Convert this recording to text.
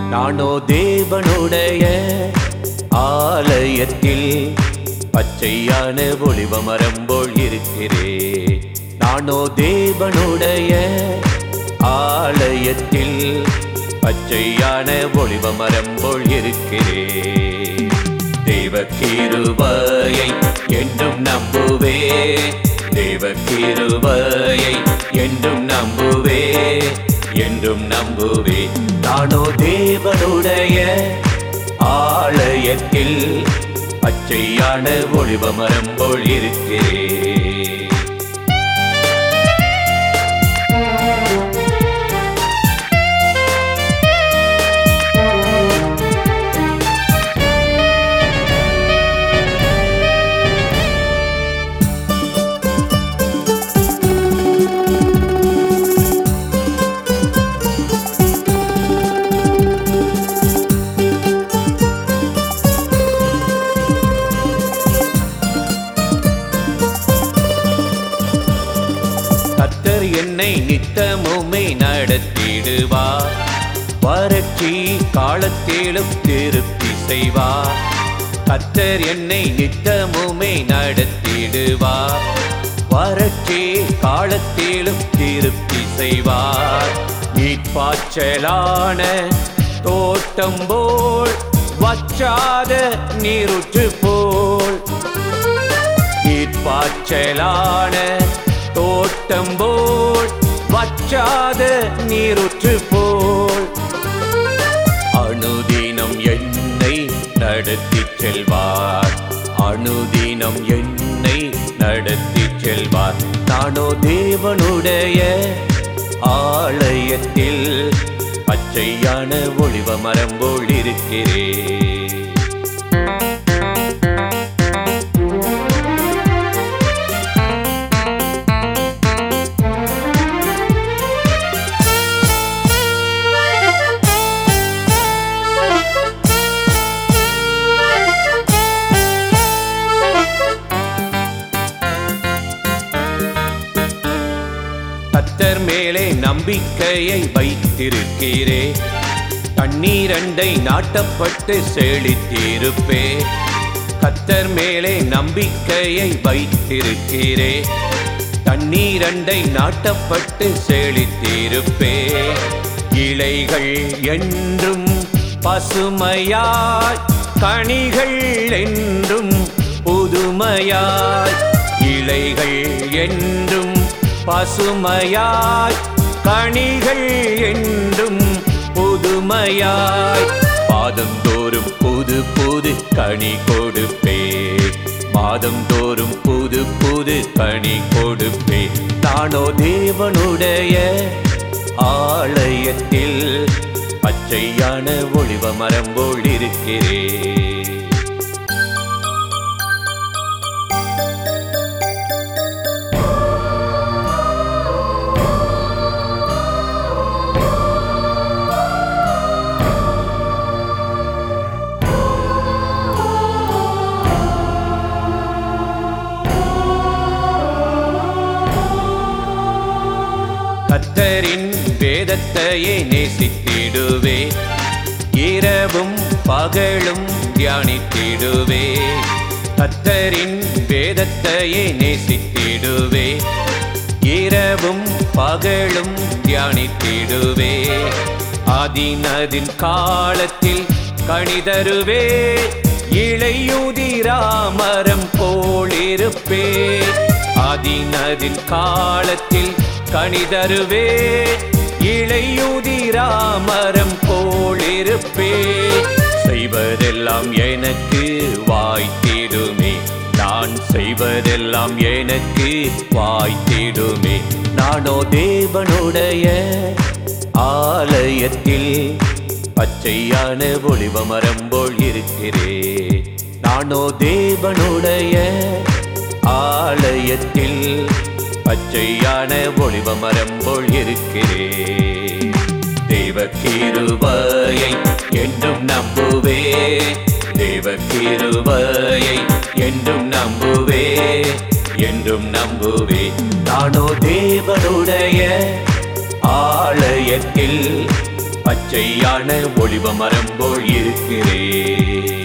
நானோ தேவனுடைய ஆலயத்தில் பச்சையான ஒளிவ மரம் போல் இருக்கிறேன் நானோ தேவனுடைய ஆலயத்தில் பச்சையான ஒளிவ மரம் போல் இருக்கிறேன் தேவ கிருபையை என்றும் நம்புவே தேவ கிருபையை என்றும் நம்புவே என்றும் நம்புவே நானோ தேவனுடைய ஆலயத்தில் பச்சையான ஒளிவ மரம் போல் இருக்கிறேன் கத்தர் என்னை நித்தமுமே நடத்திடுவார் வறட்சி காலத்திலும் திருப்தி செய்வார் கத்தர் என்னை நித்தமுமே நடத்திடுவார் வறட்சி காலத்திலும் திருப்தி செய்வார் நீட்பாய்ச்சலான தோட்டம் போல் வச்சாத நீருற்று போல் நீர்ப்பாய்ச்சலான தோட்டம் போல் வச்சாத நீருற்று போல் அனுதினம் என்னை நடத்தி செல்வார் அனுதினம் என்னை நடத்தி செல்வார் நானோ தேவனுடைய ஆலயத்தில் பச்சையான ஒளிவ மரம் போல் இருக்கிறேன் கத்தர் மேலே நம்பிக்கையை வைத்திருக்கிறே தண்ணீரண்டை நாட்டப்பட்டு செழித்திருப்பே கத்தர் மேலே நம்பிக்கையை வைத்திருக்கிறே தண்ணீரண்டை நாட்டப்பட்டு செழித்திருப்பே இலைகள் என்றும் பசுமையாய் கனிகள் என்றும் புதுமையாய் இலைகள் என்றும் பசுமையாய் கனிகள் என்றும் புதுமையாய் மாதந்தோறும் புது புது கனி கொடுப்பே மாதந்தோறும் புது புது கனி கொடுப்பே நானோ தேவனுடைய ஆலயத்தில் பச்சையான ஒளிவ மரம் போல் இருக்கிறேன் கத்தரின் வேதத்தையே நேசித்திடுவே இரவும் பகலும் தியானித்திடுவே கத்தரின் வேதத்தையே நேசித்திடுவே இரவும் பகலும் தியானித்திடுவே அதினதின் காலத்தில் கணிதருவே இளையுதிராமரம் போலிருப்பே அதினதின் காலத்தில் கணிதருவே இளையுதிராமரம் போலிருப்பே செய்வதெல்லாம் எனக்கு வாய்த்திடுமே நான் செய்வதெல்லாம் எனக்கு வாய்த்திடுமே நானோ தேவனுடைய ஆலயத்தில் பச்சையான ஒளிவ மரம் போல் இருக்கிறேன் நானோ தேவனுடைய ஆலயத்தில் பச்சையான ஒளிவ மரம் போல் இருக்கிறேன் தேவ கிருபையை என்றும் நம்புவே தேவ கிருபையை என்றும் நம்புவே என்றும் நம்புவே நானோ தேவனுடைய ஆலயத்தில் பச்சை பச்சையான ஒளிவ மரம் போல் இருக்கிறேன்